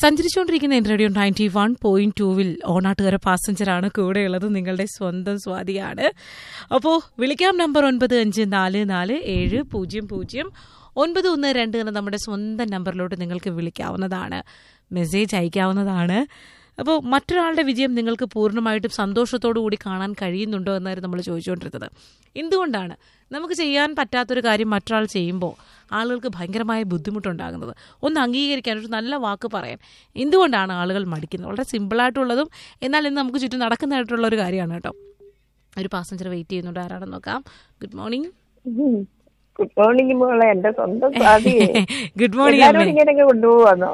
സഞ്ചരിച്ചുകൊണ്ടിരിക്കുന്ന എൻ radio ninety one point ടൂവിൽ ഓണാട്ടുകര പാസഞ്ചറാണ് കൂടെയുള്ളത് നിങ്ങളുടെ സ്വന്തം സ്വാതിയാണ് അപ്പോൾ വിളിക്കാം നമ്പർ ഒൻപത് അഞ്ച് നാല് നാല് ഏഴ് പൂജ്യം പൂജ്യം ഒൻപത് ഒന്ന് രണ്ട് എന്ന നമ്മുടെ സ്വന്തം നമ്പറിലോട്ട് നിങ്ങൾക്ക് വിളിക്കാവുന്നതാണ് മെസ്സേജ് അയക്കാവുന്നതാണ് അപ്പോൾ മറ്റൊരാളുടെ വിജയം നിങ്ങൾക്ക് പൂർണ്ണമായിട്ടും സന്തോഷത്തോടു കൂടി കാണാൻ കഴിയുന്നുണ്ടോ എന്നായിരുന്നു നമ്മൾ ചോദിച്ചുകൊണ്ടിരുന്നത് എന്തുകൊണ്ടാണ് നമുക്ക് ചെയ്യാൻ പറ്റാത്തൊരു കാര്യം മറ്റൊരാൾ ചെയ്യുമ്പോൾ ആളുകൾക്ക് ഭയങ്കരമായ ബുദ്ധിമുട്ടുണ്ടാകുന്നത് ഒന്ന് അംഗീകരിക്കാൻ ഒരു നല്ല വാക്ക് പറയാൻ എന്തുകൊണ്ടാണ് ആളുകൾ മടിക്കുന്നത് വളരെ സിമ്പിളായിട്ടുള്ളതും എന്നാൽ ഇന്ന് നമുക്ക് ചുറ്റും നടക്കുന്നതായിട്ടുള്ള ഒരു കാര്യമാണ് കേട്ടോ ഒരു പാസഞ്ചർ വെയിറ്റ് ചെയ്യുന്നുണ്ട് ആരാണെന്ന് നോക്കാം ഗുഡ് മോർണിംഗ് ഗുഡ് മോർണിംഗ് മോളെ എന്റെ സ്വന്തം സ്വാതിയെ ഗുഡ് മോർണിംഗ് എല്ലാരും അമ്മേ ഇങ്ങനെ കൊണ്ടുപോവാന്നോ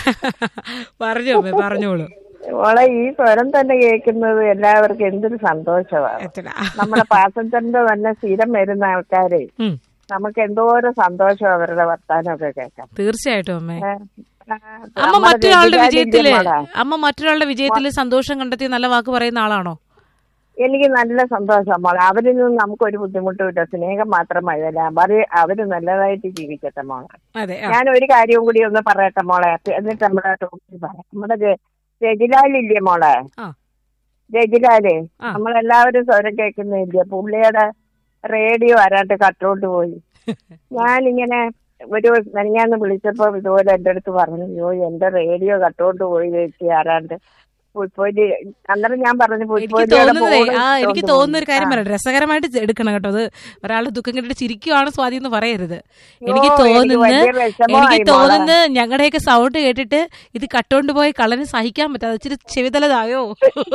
പറഞ്ഞു അമ്മേ പറഞ്ഞോളൂ മോളെ ഈ സ്വരം തന്നെ കേൾക്കുന്നത് എല്ലാവർക്കും എന്തൊരു സന്തോഷമാണ് എത്തടാ. നമ്മുടെ പാസഞ്ചറിന്റെ തന്നെ സ്ഥിരം വരുന്ന ആൾക്കാരെ ഉം, നമുക്ക് എന്തോരം സന്തോഷം അവരുടെ വർത്താനമൊക്കെ കേൾക്കാം തീർച്ചയായിട്ടും അമ്മേ ഏ, ആ, അമ്മ നമ്മുടെ മറ്റൊരാളുടെ രതികാരില്ലേ വിജയത്തില് മോളെ? അമ്മ മറ്റൊരാളുടെ വിജയത്തില് സന്തോഷം കണ്ടെത്തി നല്ല വാക്ക് പറയുന്ന ആളാണോ എനിക്ക് നല്ല സന്തോഷം മോളെ അവരിൽ നിന്ന് നമുക്ക് ഒരു ബുദ്ധിമുട്ടും ഇല്ല സ്നേഹം മാത്രം മഴയല്ല അവര് അവര് നല്ലതായിട്ട് ജീവിക്കട്ടെ മോളെ അതെ ആ, ഞാൻ ഒരു കാര്യവും കൂടി ഒന്ന് പറയട്ടെ മോളെ എന്നിട്ട് നമ്മുടെ ടോപ്പിൽ പറയാം നമ്മുടെ ജ- രജിലാലില്ലേ മോളെ ആ. രജിലാല് ആ. നമ്മളെല്ലാവരും സ്വരം കേൾക്കുന്നില്ലേ പുള്ളിയുടെ റേഡിയോ ആരാണ്ട് കട്ടോണ്ട് പോയി ഞാനിങ്ങനെ ഒരു മെനഞ്ഞാന്ന് വിളിച്ചപ്പോ ഇതുപോലെ എന്റെ അടുത്ത് പറഞ്ഞു അയ്യോ എന്റെ റേഡിയോ കട്ടോണ്ട് പോയി ചേച്ചി ആരാണ്ട് പുൽപ്പൊലി അന്നേരം ഞാൻ പറഞ്ഞു എനിക്ക് പുൽപ്പൊലിയുടെ തോന്നുന്നതേ phone ആ എനിക്ക് ഇട്ടോണ്ട് തോന്നുന്ന ഒരു പോയി. കാര്യം ആ. പറയാം രസകരമായിട്ട് എടുക്കണം കേട്ടോ അത് ഒരാളുടെ ദുഃഖം കണ്ടിട്ട് ചിരിക്കുവാണ് സ്വാതി എന്ന് പറയരുത് എനിക്ക് ഓ, എനിക്ക് തോന്നുന്നു വലിയ വിഷമമായി എനിക്ക് മോളെ. തോന്നുന്നു ഞങ്ങളുടെയൊക്കെ സൗണ്ട് കേട്ടിട്ട് ഇത് കട്ടോണ്ട് പോയി കള്ളന് സഹിക്കാൻ പറ്റാതെ ഇച്ചിരി ചെവിതലതായോ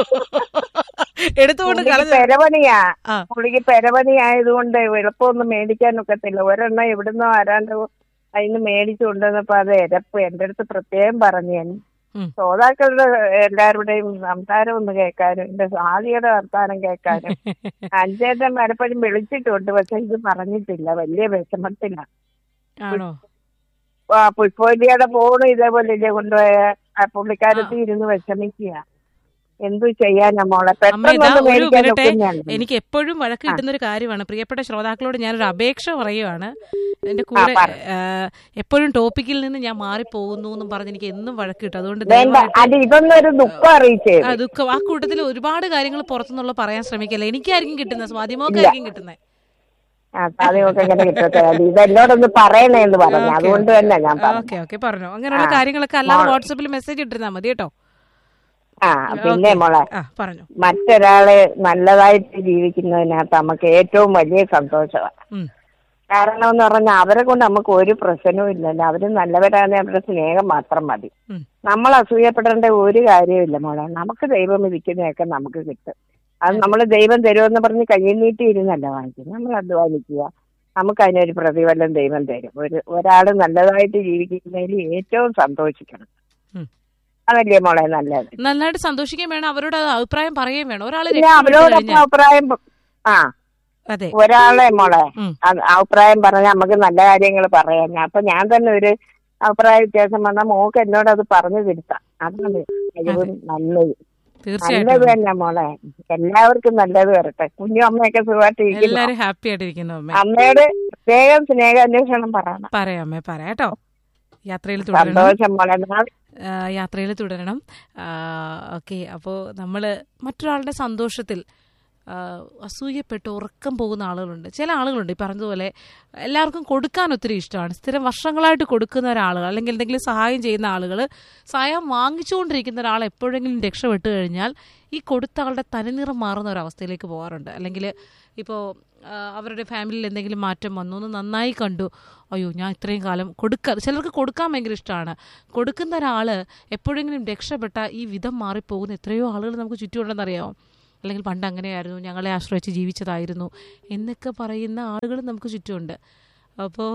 എടുത്തുകൊണ്ട് പുള്ളിക്ക് കളഞ്ഞു പെരപണിയാ ആ. പുള്ളിക്ക് പെരപണി ആയതുകൊണ്ട് എളുപ്പമൊന്നും മേടിക്കാൻ ഒക്കത്തില്ല ഒരെണ്ണം എവിടുന്നോ ആരാണ്ട് അതിന് മേടിച്ചു കൊണ്ടുവന്നപ്പോ അത് എരപ്പ് എന്റെ അടുത്ത് പ്രത്യേകം പറഞ്ഞു ഞാൻ ഉം. ശ്രോതാക്കളുടെ എല്ലാവരുടെയും സംസാരം ഒന്ന് കേൾക്കാനും എന്റെ സ്വാതിയുടെ വർത്താനം കേൾക്കാനും അഞ്ചേട്ടൻ പലപ്പോഴും വിളിച്ചിട്ടുണ്ട് പക്ഷെ ഇത് പറഞ്ഞിട്ടില്ല വലിയ വിഷമത്തില ആണോ പുഷ്പോലിയുടെ ഫോണ് ഇതേപോലെ ഇല്ലേ കൊണ്ടുപോയ ആ പുള്ളിക്കാരത്തി ഇരുന്ന് വിഷമിക്കുക എന്തു ചെയ്യാനാ മോളെ അമ്മ ഇതാ പെട്ടെന്ന് ഒരു മേടിക്കാൻ മിനിറ്റ് ഒക്കുന്നതാണ്. എനിക്ക് എപ്പോഴും വഴക്ക് കിട്ടുന്ന ഒരു കാര്യമാണ് പ്രിയപ്പെട്ട ശ്രോതാക്കളോട് ഞാനൊരു അപേക്ഷ പറയുവാണ് എന്റെ ആ, കൂടെ പറ. ആ, എപ്പോഴും ടോപ്പിക്കിൽ നിന്ന് ഞാൻ മാറിപ്പോകുന്നു എന്നും പറഞ്ഞ് എനിക്ക് എന്നും വഴക്ക് കിട്ടും അതുകൊണ്ട് വേണ്ട ദയവായിട്ട് അത് ഇതൊന്നും ഒരു ദുഃഖം അറിയിച്ചേ ആ ദുഃഖം ആ കൂട്ടത്തിൽ ഒരുപാട് കാര്യങ്ങൾ പുറത്തുനിന്നുള്ള പറയാൻ ശ്രമിക്കല്ല എനിക്കായിരിക്കും കിട്ടുന്നത് സ്വാതിമോക്കായിരിക്കും കിട്ടുന്നത് ആ സാധ്യമൊക്കെ ഇങ്ങനെ കിട്ടട്ടെ അത് ഇത് എന്നോടൊന്ന് പറയണേ എന്ന് പറഞ്ഞു ഓക്കേ, അതുകൊണ്ട് തന്നെ ഞാൻ പറഞ്ഞു ഓക്കെ ഓക്കെ പറഞ്ഞോ അങ്ങനെയുള്ള ആ. കാര്യങ്ങളൊക്കെ അല്ലാതെ മോളെ. വാട്സപ്പിൽ മെസ്സേജ് ഇട്ടിരുന്നാ മതി കേട്ടോ ആ പിന്നെ മോളെ ആ പറഞ്ഞു മറ്റൊരാള് നല്ലതായിട്ട് ജീവിക്കുന്നതിനകത്ത് നമുക്ക് ഏറ്റവും വലിയ സന്തോഷമാണ് ഉം. കാരണം എന്ന് പറഞ്ഞാൽ അവരെ കൊണ്ട് നമുക്ക് ഒരു പ്രശ്നവും ഇല്ലല്ലോ അവര് നല്ലവരാണ് അവരുടെ സ്നേഹം മാത്രം മതി ഉം. നമ്മൾ അസൂയപ്പെടേണ്ട ഒരു കാര്യമില്ല മോളെ നമുക്ക് ദൈവം ഇരിക്കുന്നതൊക്കെ നമുക്ക് കിട്ടും അത് നമ്മൾ ദൈവം തരുമെന്ന് പറഞ്ഞ് കയ്യിൽ നീട്ടി ഇരുന്നല്ല വാങ്ങിക്കും നമ്മൾ അധ്വാനിക്കുക നമുക്ക് അതിനൊരു പ്രതിഫലം ദൈവം തരും ഒരു ഒരാൾ നല്ലതായിട്ട് ജീവിക്കുന്നതിൽ ഏറ്റവും സന്തോഷിക്കണം ഉം. അതല്ലേ മോളെ നല്ലത് നന്നായിട്ട് സന്തോഷിക്കാൻ വേണം അവരോട് അത് അഭിപ്രായം പറയുകയും വേണം ഒരാൾ പിന്നെ അവരോടൊപ്പം അഭിപ്രായം പ- ആ അതെ ഒരാളെ മോളെ ഉം. അത് അഭിപ്രായം പറഞ്ഞാൽ നമുക്ക് നല്ല കാര്യങ്ങൾ പറയാം അപ്പൊ ഞാൻ തന്നെ ഒരു അഭിപ്രായ വ്യത്യാസം വന്നാൽ മോക്ക് എന്നോട് അത് പറഞ്ഞു തിരുത്താം അതാണ് കഴിവും നല്ലത് നല്ലത് തീർച്ചയായിട്ടും തന്നെ മോളെ എല്ലാവർക്കും നല്ലത് വരട്ടെ കുഞ്ഞു അമ്മയൊക്കെ സുഖമായിട്ടിരിക്കുന്നു എല്ലാരും ഹാപ്പി ആയിട്ടിരിക്കുന്നു അമ്മ അമ്മയോട് പ്രത്യേകം സ്നേഹാന്വേഷണം പറയണം പറയാമേ പറയാട്ടോ യാത്രയിൽ തുടരണം സന്തോഷം മോളെ നാളെ യാത്രയിൽ തുടരണം ഓക്കെ അപ്പോൾ നമ്മൾ മറ്റൊരാളുടെ സന്തോഷത്തിൽ ആ, അസൂയപ്പെട്ട് ഉറക്കം പോകുന്ന ആളുകളുണ്ട് ചില ആളുകളുണ്ട് ഈ പറഞ്ഞതുപോലെ എല്ലാവർക്കും കൊടുക്കാൻ ഒത്തിരി ഇഷ്ടമാണ് സ്ഥിരം വർഷങ്ങളായിട്ട് കൊടുക്കുന്ന ഒരാളുകൾ അല്ലെങ്കിൽ എന്തെങ്കിലും സഹായം ചെയ്യുന്ന ആളുകൾ സഹായം വാങ്ങിച്ചുകൊണ്ടിരിക്കുന്ന ഒരാൾ എപ്പോഴെങ്കിലും രക്ഷപ്പെട്ട് കഴിഞ്ഞാൽ ഈ കൊടുത്ത ആളുടെ തനിനിറം മാറുന്ന ഒരു അവസ്ഥയിലേക്ക് പോകാറുണ്ട് അല്ലെങ്കിൽ ഇപ്പോൾ അവരുടെ ഫാമിലിയിൽ എന്തെങ്കിലും മാറ്റം വന്നു ഒന്ന് നന്നായി കണ്ടു അയ്യോ ഞാൻ ഇത്രയും കാലം കൊടുക്ക ചിലർക്ക് കൊടുക്കാൻ ഭയങ്കര ഇഷ്ടമാണ് കൊടുക്കുന്ന ഒരാൾ എപ്പോഴെങ്കിലും രക്ഷപ്പെട്ട ഈ വിധം മാറിപ്പോകുന്ന എത്രയോ ആളുകൾ നമുക്ക് ചുറ്റുമുണ്ടെന്നറിയാമോ അല്ലെങ്കിൽ പണ്ട് അങ്ങനെയായിരുന്നു ഞങ്ങളെ ആശ്രയിച്ച് ജീവിച്ചതായിരുന്നു എന്നൊക്കെ പറയുന്ന ആളുകൾ നമുക്ക് ചുറ്റുമുണ്ട് അപ്പോൾ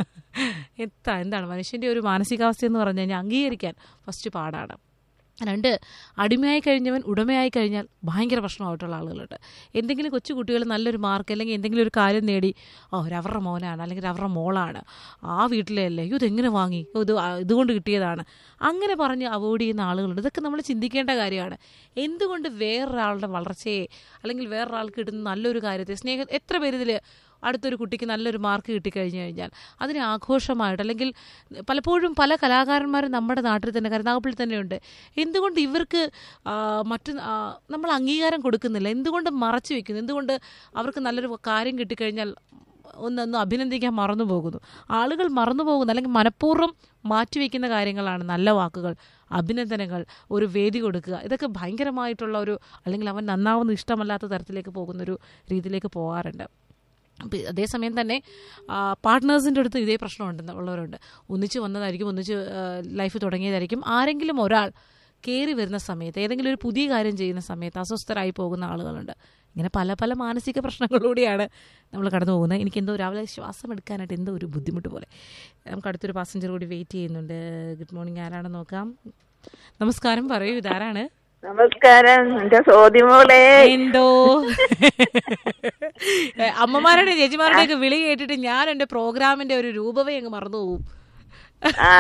എത്താ എന്താണ് മനുഷ്യൻ്റെ ഒരു മാനസികാവസ്ഥ എന്ന് പറഞ്ഞു കഴിഞ്ഞാൽ അംഗീകരിക്കാൻ ഫസ്റ്റ് പാടാണ് രണ്ട് അടിമയായി കഴിഞ്ഞവൻ ഉടമയായി കഴിഞ്ഞാൽ ഭയങ്കര പ്രശ്നമായിട്ടുള്ള ആളുകളുണ്ട് എന്തെങ്കിലും കൊച്ചു കുട്ടികൾ നല്ലൊരു മാർക്ക് അല്ലെങ്കിൽ എന്തെങ്കിലും ഒരു കാര്യം നേടി ഓ അവരുടെ മോനാണ് അല്ലെങ്കിൽ അവരുടെ മോളാണ് ആ വീട്ടിലെ അല്ലേ അയ്യോ ഇതെങ്ങനെ വാങ്ങി ഓ, ഇത് ആ- ഇതുകൊണ്ട് കിട്ടിയതാണ് അങ്ങനെ പറഞ്ഞ് അവോയ്ഡ് ചെയ്യുന്ന ആളുകളുണ്ട് ഇതൊക്കെ നമ്മൾ ചിന്തിക്കേണ്ട കാര്യമാണ് എന്തുകൊണ്ട് വേറൊരാളുടെ വളർച്ചയെ അല്ലെങ്കിൽ വേറൊരാൾക്ക് കിട്ടുന്ന നല്ലൊരു കാര്യത്തെ സ്നേഹം എത്ര പേര് ഇതിൽ അടുത്തൊരു കുട്ടിക്ക് നല്ലൊരു മാർക്ക് കിട്ടിക്കഴിഞ്ഞു കഴിഞ്ഞാൽ അതിനെ ആഘോഷമായിട്ട് അല്ലെങ്കിൽ പലപ്പോഴും പല കലാകാരന്മാരും നമ്മുടെ നാട്ടിൽ തന്നെ കരുനാഗപ്പള്ളി തന്നെയുണ്ട് എന്തുകൊണ്ട് ഇവർക്ക് ആ, മറ്റു ആ, നമ്മൾ അംഗീകാരം കൊടുക്കുന്നില്ല എന്തുകൊണ്ട് മറച്ചു വെക്കുന്നു എന്തുകൊണ്ട് അവർക്ക് നല്ലൊരു കാര്യം കിട്ടിക്കഴിഞ്ഞാൽ ഒന്നൊന്ന് അഭിനന്ദിക്കാൻ മറന്നു പോകുന്നു ആളുകൾ മറന്നു പോകുന്നു അല്ലെങ്കിൽ മനഃപൂർവ്വം മാറ്റിവെക്കുന്ന കാര്യങ്ങളാണ് നല്ല വാക്കുകൾ അഭിനന്ദനങ്ങൾ ഒരു വേദി കൊടുക്കുക ഇതൊക്കെ ഭയങ്കരമായിട്ടുള്ള ഒരു അല്ലെങ്കിൽ അവൻ നന്നാവുന്ന ഇഷ്ടമല്ലാത്ത തരത്തിലേക്ക് പോകുന്നൊരു രീതിയിലേക്ക് പോകാറുണ്ട് അപ്പം അതേസമയം തന്നെ പാർട്ട്നേഴ്സിൻ്റെ അടുത്ത് ഇതേ പ്രശ്നമുണ്ട് ഉള്ളവരുണ്ട് ഒന്നിച്ച് വന്നതായിരിക്കും ഒന്നിച്ച് ലൈഫ് തുടങ്ങിയതായിരിക്കും ആരെങ്കിലും ഒരാൾ കയറി വരുന്ന സമയത്ത് ഏതെങ്കിലും ഒരു പുതിയ കാര്യം ചെയ്യുന്ന സമയത്ത് അസ്വസ്ഥരായി പോകുന്ന ആളുകളുണ്ട് ഇങ്ങനെ പല പല മാനസിക പ്രശ്നങ്ങളിലൂടെയാണ് നമ്മൾ കടന്നു പോകുന്നത് എനിക്ക് എന്തോ രാവിലെ ശ്വാസം എടുക്കാനായിട്ട് എന്തോ ഒരു ബുദ്ധിമുട്ട് പോലെ നമുക്ക് അടുത്തൊരു പാസഞ്ചർ കൂടി വെയിറ്റ് ചെയ്യുന്നുണ്ട് ഗുഡ് മോർണിംഗ് ആരാണെന്ന് നോക്കാം നമസ്കാരം പറയൂ ഇതാരാണ് നമസ്കാരം എന്റെ സോദിമോളെ എന്തോ അമ്മമാരുടെ ചേച്ചിമാരുടെ ഒക്കെ വിളി കേട്ടിട്ട് ഞാൻ എന്റെ പ്രോഗ്രാമിന്റെ ഒരു രൂപവേ അങ്ങ് മറന്നു പോകും ആ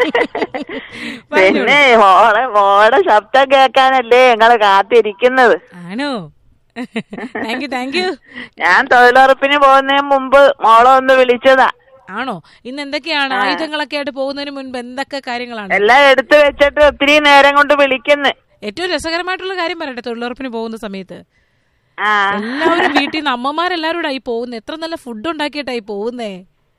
പിന്നെ മോളെ മോളെ ശബ്ദം കേൾക്കാനല്ലേ ഞങ്ങള് കാത്തിരിക്കുന്നത് ആണോ താങ്ക് യു താങ്ക് യു ഞാൻ തൊഴിലുറപ്പിന് പോകുന്നതിന് മുമ്പ് മോളെ ഒന്ന് വിളിച്ചതാ ആണോ ഇന്ന് എന്തൊക്കെയാണ് ആയുധങ്ങളൊക്കെ ആയിട്ട് പോകുന്നതിന് മുൻപ് എന്തൊക്കെ കാര്യങ്ങളാണ് എല്ലാം എടുത്തു വെച്ചിട്ട് ഒത്തിരി നേരം കൊണ്ട് വിളിക്കുന്നു ഏറ്റവും രസകരമായിട്ടുള്ള കാര്യം പറയട്ടെ തൊഴിലുറപ്പിന് പോകുന്ന സമയത്ത് ആ എല്ലാവരും വീട്ടിൽ നിന്ന് അമ്മമാരെല്ലാവരും കൂടെ ആയി പോകുന്നത് എത്ര നല്ല ഫുഡ് ഉണ്ടാക്കിയിട്ടായി പോകുന്നേ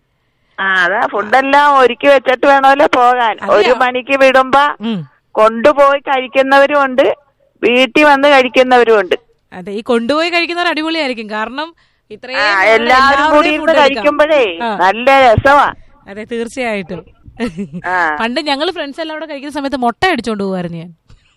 ആ അതാ ഫുഡെല്ലാം ഒരുക്കി വെച്ചിട്ട് വേണമല്ലോ പോകാൻ ഒരു മണിക്ക് വിടുമ്പോ ഉം. കൊണ്ടുപോയി കഴിക്കുന്നവരും ഉണ്ട് വീട്ടിൽ വന്ന് കഴിക്കുന്നവരും ഉണ്ട് അതെ ഈ കൊണ്ടുപോയി കഴിക്കുന്നവർ അടിപൊളിയായിരിക്കും കാരണം ഇത്രയും ആ നമ്മുടെ എല്ലാവരും കൂടി എല്ലാവരുടെയും ഇരുന്ന് food എടുക്കാം. കഴിക്കുമ്പോഴേ ആ. നല്ല രസമാ അതെ തീർച്ചയായിട്ടും ആ. പണ്ട് ഞങ്ങൾ ഫ്രണ്ട്സ് എല്ലാം കൂടെ കഴിക്കുന്ന സമയത്ത് മുട്ട അടിച്ചോണ്ട് പോകുമായിരുന്നു ഞാൻ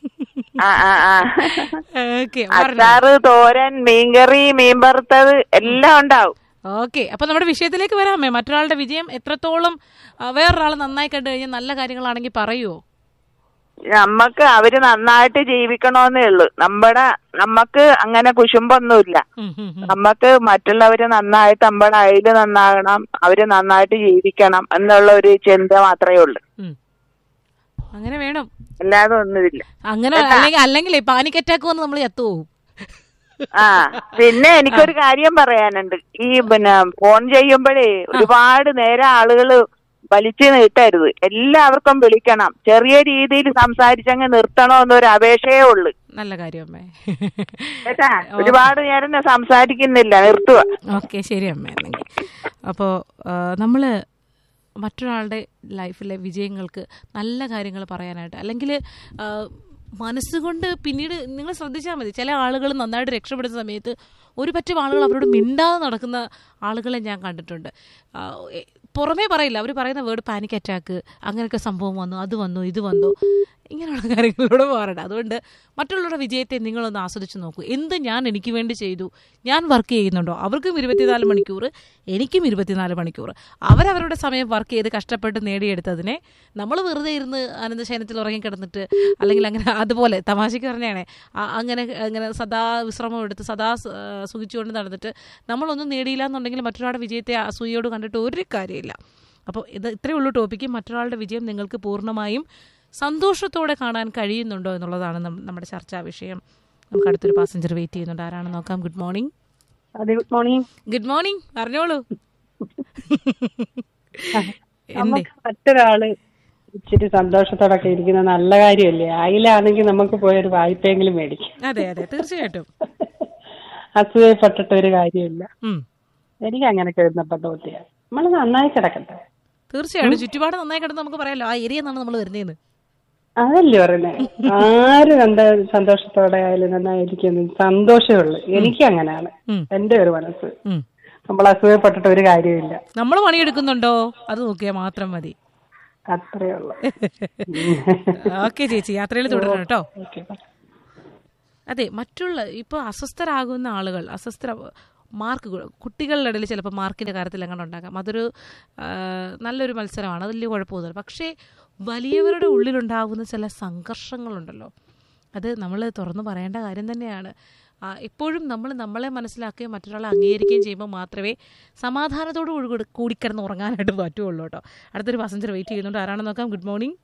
ആ ആ ആ ഓക്കെ അച്ചാറ് തോരൻ മീൻകറി മീൻ വറുത്തത് എല്ലാം ഉണ്ടാവും ഓക്കെ അപ്പൊ നമ്മുടെ വിഷയത്തിലേക്ക് വരാമേ മറ്റൊരാളുടെ വിജയം എത്രത്തോളം ആ, വേറൊരാൾ നന്നായി കണ്ടു കഴിഞ്ഞാൽ നല്ല കാര്യങ്ങളാണെങ്കിൽ പറയുവോ നമ്മക്ക് അവര് നന്നായിട്ട് ജീവിക്കണമെന്നേ ഉള്ളൂ നമ്മുടെ നമ്മക്ക് അങ്ങനെ കുശുമ്പൊന്നുമില്ല ഉം, ഉം, ഉം. നമ്മക്ക് മറ്റുള്ളവര് നന്നായിട്ട് നമ്മുടെ അയല് നന്നാകണം അവര് നന്നായിട്ട് ജീവിക്കണം എന്നുള്ള ഒരു ചിന്ത മാത്രമേ ഉള്ളൂ ഉം. അങ്ങനെ വേണം അല്ലാതെ ഒന്നുമില്ല അങ്ങനെ അല്ലെങ്കിൽ അല്ലെങ്കിൽ പാനിക് അറ്റാക്ക് വന്ന് നമ്മൾ ചത്തുപോകും ആ പിന്നെ എനിക്കൊരു കാര്യം പറയാനുണ്ട് ഈ പിന്നെ ഫോൺ ചെയ്യുമ്പോഴേ ഒരുപാട് നേരം ആളുകള് വലിച്ചു നീട്ടരുത് എല്ലാവർക്കും വിളിക്കണം ചെറിയ രീതിയിൽ സംസാരിച്ചങ്ങ് നിർത്തണമെന്നൊരു അപേക്ഷയേ ഉള്ളു നല്ല കാര്യം അമ്മേ കേട്ടാ ഒരുപാട് നേരം ഞാൻ സംസാരിക്കുന്നില്ല നിർത്തുക ഓക്കെ ശരി അമ്മ എന്നെങ്കിൽ അപ്പോൾ നമ്മൾ മറ്റൊരാളുടെ ലൈഫിലെ വിജയങ്ങൾക്ക് നല്ല കാര്യങ്ങൾ പറയാനായിട്ട് അല്ലെങ്കിൽ മനസ്സുകൊണ്ട് പിന്നീട് നിങ്ങൾ ശ്രദ്ധിച്ചാൽ മതി ചില ആളുകൾ നന്നായിട്ട് രക്ഷപ്പെടുന്ന സമയത്ത് ഒരു പറ്റം ആളുകൾ അവരോട് മിണ്ടാതെ നടക്കുന്ന ആളുകളെ ഞാൻ കണ്ടിട്ടുണ്ട് ആ, എ- പുറമേ പറയില്ല അവർ പറയുന്ന വേർഡ് പാനിക് അറ്റാക്ക് അങ്ങനെയൊക്കെ സംഭവം വന്നു അത് വന്നു ഇത് വന്നു ഇങ്ങനെയുള്ള കാര്യങ്ങളിലൂടെ മാറണം അതുകൊണ്ട് മറ്റുള്ളവരുടെ വിജയത്തെ നിങ്ങളൊന്ന് ആസ്വദിച്ച് നോക്കൂ എന്ത് ഞാൻ എനിക്ക് വേണ്ടി ചെയ്തു ഞാൻ വർക്ക് ചെയ്യുന്നുണ്ടോ അവർക്കും ഇരുപത്തിനാല് മണിക്കൂർ എനിക്കും ഇരുപത്തിനാല് മണിക്കൂർ അവരവരുടെ സമയം വർക്ക് ചെയ്ത് കഷ്ടപ്പെട്ട് നേടിയെടുത്തതിനെ നമ്മൾ വെറുതെ ഇരുന്ന് ആനന്ദശയനത്തിൽ ഉറങ്ങിക്കിടന്നിട്ട് അല്ലെങ്കിൽ അങ്ങനെ അതുപോലെ തമാശയ്ക്ക് പറഞ്ഞാണേ ആ- അങ്ങനെ അങ്ങനെ സദാ വിശ്രമം എടുത്ത് സദാ സ- ആ, സുഖിച്ചുകൊണ്ട് നടന്നിട്ട് നമ്മളൊന്നും നേടിയില്ല എന്നുണ്ടെങ്കിൽ മറ്റൊരാളുടെ വിജയത്തെ അസൂയോട് കണ്ടിട്ട് ഒരു കാര്യമില്ല അപ്പോൾ ഇത് ഇത്രയേ ഉള്ളൂ ടോപ്പിക്ക് മറ്റൊരാളുടെ വിജയം നിങ്ങൾക്ക് പൂർണ്ണമായും സന്തോഷത്തോടെ കാണാൻ കഴിയുന്നുണ്ടോ എന്നുള്ളതാണ് നം- നമ്മുടെ ചർച്ചാ വിഷയം നമുക്ക് അടുത്തൊരു പാസഞ്ചർ വെയിറ്റ് ചെയ്യുന്നുണ്ട് ആരാണെന്ന് നോക്കാം ഗുഡ് മോർണിംഗ് അതെ ഗുഡ് മോർണിംഗ് ഗുഡ് മോർണിംഗ് പറഞ്ഞോളൂ എന്തേ നമുക്ക് മറ്റൊരാള് ഇച്ചിരി സന്തോഷത്തോടൊക്കെ ഇരിക്കുന്ന നല്ല കാര്യമല്ലേ അതിലാണെങ്കിൽ നമുക്ക് പോയൊരു വായ്പയെങ്കിലും മേടിക്കാം അതെ അതെ തീർച്ചയായിട്ടും അസൂയപ്പെട്ടിട്ട് ഒരു കാര്യമില്ല ഉം. എനിക്ക് അങ്ങനെ കിടന്നപ്പോ തോന്നിയ നമ്മൾ നന്നായി കിടക്കട്ടെ തീർച്ചയായിട്ടും ചുറ്റുപാട് നന്നായി കിടന്ന് നമുക്ക് പറയാലോ ആ ഏരിയ നിന്നാണ് നമ്മൾ വരുന്നതെന്ന് അതല്ലേ പറയുന്നേ ആര് കണ്ട സന്തോഷത്തോടെ ആയാലും നന്നായിരിക്കുന്നു സന്തോഷമേ ഉള്ളു എനിക്ക് അങ്ങനെയാണ് ഉം. എന്റെ ഒരു മനസ്സ് ഉം. നമ്മൾ അസൂയപ്പെട്ടിട്ട് ഒരു കാര്യമില്ല നമ്മൾ പണിയെടുക്കുന്നുണ്ടോ അത് നോക്കിയാൽ മാത്രം മതി അത്രേ ഉള്ളു ഓക്കെ ചേച്ചി യാത്രയിൽ തുടരണം കേട്ടോ ഓക്കെ അതെ മറ്റുള്ള ഇപ്പോൾ അസ്വസ്ഥരാകുന്ന ആളുകൾ അസ്വസ്ഥ മാർക്ക് കുട്ടികളുടെ ഇടയിൽ ചിലപ്പോൾ മാർക്കിൻ്റെ കാര്യത്തിൽ എങ്ങനെ ഉണ്ടാക്കാം അതൊരു ആ, നല്ലൊരു മത്സരമാണ് അത് വലിയ കുഴപ്പമൊന്നുമില്ല പക്ഷേ വലിയവരുടെ ഉള്ളിലുണ്ടാകുന്ന ചില സംഘർഷങ്ങളുണ്ടല്ലോ അത് നമ്മൾ തുറന്നു പറയേണ്ട കാര്യം തന്നെയാണ് ആ, എപ്പോഴും നമ്മൾ നമ്മളെ മനസ്സിലാക്കുകയും മറ്റൊരാളെ അംഗീകരിക്കുകയും ചെയ്യുമ്പോൾ മാത്രമേ സമാധാനത്തോടു കൂടി കൂടി- കൂടിക്കിടന്ന് ഉറങ്ങാനായിട്ട് പറ്റുള്ളൂ കേട്ടോ അടുത്തൊരു പാസഞ്ചർ വെയിറ്റ് ചെയ്യുന്നുണ്ട് ആരാണെന്ന് നോക്കാം ഗുഡ് മോർണിംഗ്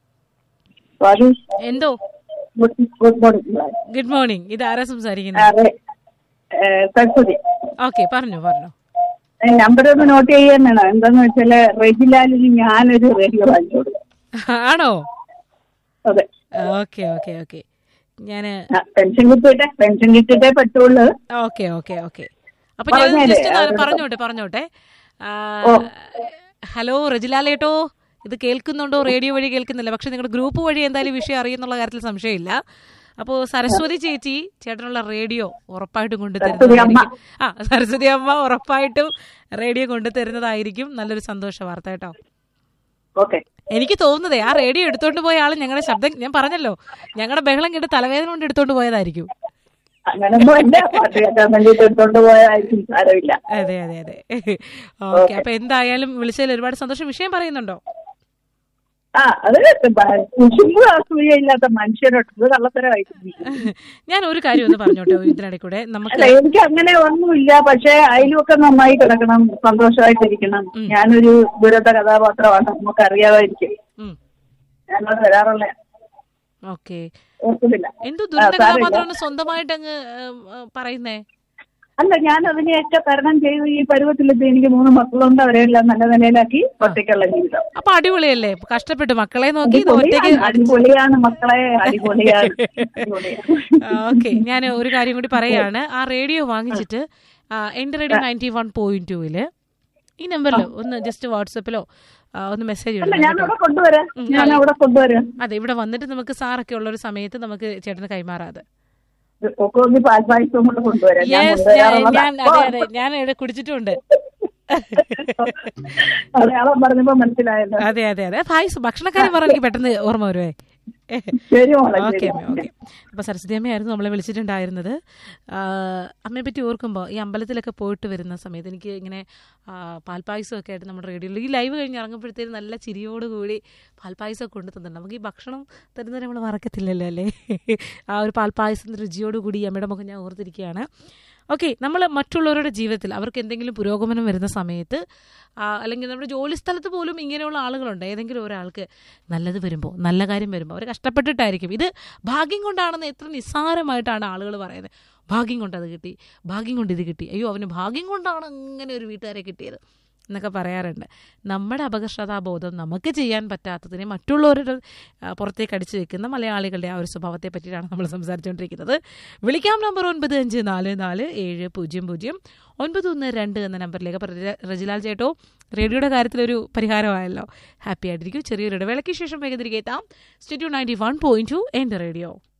എന്തോ ഗുഡ് മോർണിംഗ് ഗുഡ് മോർണിംഗ് ഇത് ആരാ സംസാരിക്കുന്നത് സരസ്വതി ഓക്കെ പറഞ്ഞു പറഞ്ഞു നമ്പർ ഒന്ന് നോട്ട് ചെയ്യാൻ വേണം എന്താന്ന് വെച്ചാല് റെജിലാലിന് ഞാനൊരു റേഡിയോ വാങ്ങിച്ചു കൊടുക്കും ആണോ അതെ ഓക്കെ ഓക്കെ ഓക്കെ ഞാൻ ആ, പെൻഷൻ കിട്ടിയിട്ടെ പെൻഷൻ കിട്ടിയിട്ടേ പറ്റുള്ളൂ ഓക്കെ ഓക്കെ ഓക്കെ അപ്പൊ ഞാൻ പറഞ്ഞേരെ, ജസ്റ്റ് ഒന്ന് അവരോട് പറഞ്ഞോട്ടെ പറഞ്ഞോട്ടെ ആ, ഓ. ഹലോ റജിലാലേട്ടോ ഇത് കേൾക്കുന്നുണ്ടോ റേഡിയോ വഴി കേൾക്കുന്നില്ല പക്ഷെ നിങ്ങളുടെ ഗ്രൂപ്പ് വഴി എന്തായാലും വിഷയം അറിയുന്നുള്ള കാര്യത്തിൽ സംശയമില്ല അപ്പോൾ സരസ്വതി ചേച്ചി ചേട്ടനുള്ള റേഡിയോ ഉറപ്പായിട്ടും കൊണ്ടു സരസ്വതി അമ്മ. തരുന്നതായിരിക്കും ആ സരസ്വതി അമ്മ ഉറപ്പായിട്ടും റേഡിയോ കൊണ്ടു തരുന്നതായിരിക്കും നല്ലൊരു സന്തോഷ വാർത്ത കേട്ടോ ഓക്കെ എനിക്ക് തോന്നുന്നതേ ആ റേഡിയോ എടുത്തോണ്ട് പോയ ആള് ഞങ്ങളുടെ ശബ്ദം ഞാൻ പറഞ്ഞല്ലോ ഞങ്ങളുടെ ബഹളം കേട്ട് തലവേദന കൊണ്ട് എടുത്തോണ്ട് പോയതായിരിക്കും അങ്ങനൊന്നും അല്ല പാട്ട് കേൾക്കാൻ വേണ്ടിട്ട് എടുത്തോണ്ട് പോയതായിരിക്കും സാരമില്ല അതെ അതെ അതെ ഓക്കെ അപ്പൊ എന്തായാലും വിളിച്ചതിൽ ഒരുപാട് സന്തോഷം വിഷയം പറയുന്നുണ്ടോ ആ അത് കുശുമ്പ് അസൂയയില്ലാത്ത മനുഷ്യരോട്ട് ഇത് കള്ളത്തരമായിട്ട് ഞാൻ ഒരു കാര്യം ഒന്ന് പറഞ്ഞോട്ടെ ഇതിനിടെ കൂടെ നമുക്ക് അല്ല എനിക്ക് അങ്ങനെ ഒന്നുമില്ല പക്ഷെ അതിലൊക്കെ നന്നായി കിടക്കണം സന്തോഷമായിട്ടിരിക്കണം ഞാനൊരു ദുരന്ത കഥാപാത്രമാണ് നമുക്ക് അറിയാമായിരിക്കും ഉം, ഞാനത് വരാറുള്ള ഓക്കെ ഓർക്കുന്നില്ല എന്തോ ആ, ദുരന്ത സാരമില്ല. കഥാപാത്രമാണ് സ്വന്തമായിട്ട് അങ്ങ് ഏം, ഏം, പറയുന്നേ അല്ല ഞാൻ അതിനെയൊക്കെ തരണം ചെയ്ത് ഈ പരുവത്തിലെത്തി എനിക്ക് മൂന്ന് മക്കളുണ്ട് അവരെല്ലാം നല്ല നിലയിലാക്കി ഒറ്റയ്ക്കുള്ള ജീവിതം അപ്പൊ അടിപൊളിയല്ലേ കഷ്ടപ്പെട്ട് മക്കളെ നോക്കി ഇത് ഒറ്റയ്ക്ക് അടിപൊളിയാണ് അടിപൊളിയാണ് മക്കളെ അടിപൊളിയാണ് അടിപൊളിയാണ് ഓക്കെ ഞാൻ ഒരു കാര്യം കൂടി പറയാണ് ആ റേഡിയോ വാങ്ങിച്ചിട്ട് ആ, എന്റെ റേഡിയോ നയൻറ്റി വൺ പോയിന്റ് ടൂവില് ഈ നമ്പറിൽ ഒന്ന് ജസ്റ്റ് വാട്സപ്പിലോ ഒന്ന് മെസ്സേജ് അല്ല ഇടണം ഞാൻ കേട്ടോ. അവിടെ കൊണ്ടുവരാം ഉം, ഞാൻ ആ, അവിടെ കൊണ്ടുവരാം അതെ ഇവിടെ വന്നിട്ട് നമുക്ക് സാറൊക്കെ ഉള്ള ഒരു സമയത്ത് നമുക്ക് ചേട്ടന് കൈമാറാതെ ഒക്കെ ഒന്ന് പാൽപ്പായസവും കൊണ്ട് കൊണ്ടുവരാം ഞാൻ യെസ് കൊണ്ടുവരാറുള്ളതാ. ഞാൻ അതെ അതെ ഞാൻ ഇവിടെ കുടിച്ചിട്ടുണ്ട് അടയാളം പറഞ്ഞപ്പോ മനസ്സിലായല്ലോ അതെ അതെ അതെ പായസം ഭക്ഷണക്കാരൻ പറഞ്ഞ എനിക്ക് പെട്ടെന്ന് ഓർമ്മ വരുവേ ശരി മോളെ ഓക്കെ ശരി. അമ്മ ഓക്കെ അപ്പൊ സരസ്വതി അമ്മയായിരുന്നു നമ്മളെ വിളിച്ചിട്ടുണ്ടായിരുന്നത് ആഹ് അമ്മയെ പറ്റി ഓർക്കുമ്പോൾ ഈ അമ്പലത്തിലൊക്കെ പോയിട്ട് വരുന്ന സമയത്ത് എനിക്ക് ഇങ്ങനെ ആഹ് പാൽപ്പായസം ഒക്കെ ആയിട്ട് നമ്മുടെ റേഡിയോയിൽ ഈ ലൈവ് കഴിഞ്ഞ് ഇറങ്ങുമ്പോഴത്തേനും നല്ല ചിരിയോടുകൂടി പാൽപ്പായസം ഒക്കെ കൊണ്ടു തന്നിട്ടുണ്ട് നമുക്ക് ഈ ഭക്ഷണം തരുന്നത് നമ്മൾ മറക്കത്തില്ലല്ലോ അല്ലേ ആ ഒരു പാൽപ്പായസത്തിൻ്റെ രുചിയോടുകൂടി ഈ അമ്മയുടെ മുഖം ഞാൻ ഓർത്തിരിക്കുകയാണ് ഓക്കെ നമ്മൾ മറ്റുള്ളവരുടെ ജീവിതത്തിൽ അവർക്ക് എന്തെങ്കിലും പുരോഗമനം വരുന്ന സമയത്ത് ആ, അല്ലെങ്കിൽ നമ്മുടെ ജോലി സ്ഥലത്ത് പോലും ഇങ്ങനെയുള്ള ആളുകളുണ്ട് ഏതെങ്കിലും ഒരാൾക്ക് നല്ലത് വരുമ്പോൾ നല്ല കാര്യം വരുമ്പോൾ അവർ കഷ്ടപ്പെട്ടിട്ടായിരിക്കും ഇത് ഭാഗ്യം കൊണ്ടാണെന്ന് എത്ര നിസ്സാരമായിട്ടാണ് ആളുകൾ പറയുന്നത് ഭാഗ്യം കൊണ്ട് അത് കിട്ടി ഭാഗ്യം കൊണ്ട് ഇത് കിട്ടി അയ്യോ അവന് ഭാഗ്യം കൊണ്ടാണ് അങ്ങനെ ഒരു വീട്ടുകാരെ കിട്ടിയത് എന്നൊക്കെ പറയാറുണ്ട് നമ്മുടെ അപകർഷതാബോധം നമുക്ക് ചെയ്യാൻ പറ്റാത്തതിനെ മറ്റുള്ളവരുടെ ആ, പുറത്തേക്ക് അടിച്ചു വെക്കുന്ന മലയാളികളുടെ ആ ഒരു സ്വഭാവത്തെ പറ്റിയിട്ടാണ് നമ്മൾ സംസാരിച്ചുകൊണ്ടിരിക്കുന്നത് വിളിക്കാം നമ്പർ ഒൻപത് അഞ്ച് നാല് നാല് ഏഴ് പൂജ്യം പൂജ്യം ഒൻപത് ഒന്ന് രണ്ട് എന്ന നമ്പറിലേക്ക് അപ്പോൾ റജ- റജിലാൽ ചേട്ടോ റേഡിയോയുടെ കാര്യത്തിലൊരു പരിഹാരമായല്ലോ ഹാപ്പി ആയിട്ടിരിക്കും ചെറിയൊരു ഇടവേളയ്ക്ക് ശേഷം വേഗം തിരികെ എത്താം stay tuned ninety one point two എൻ്റെ റേഡിയോ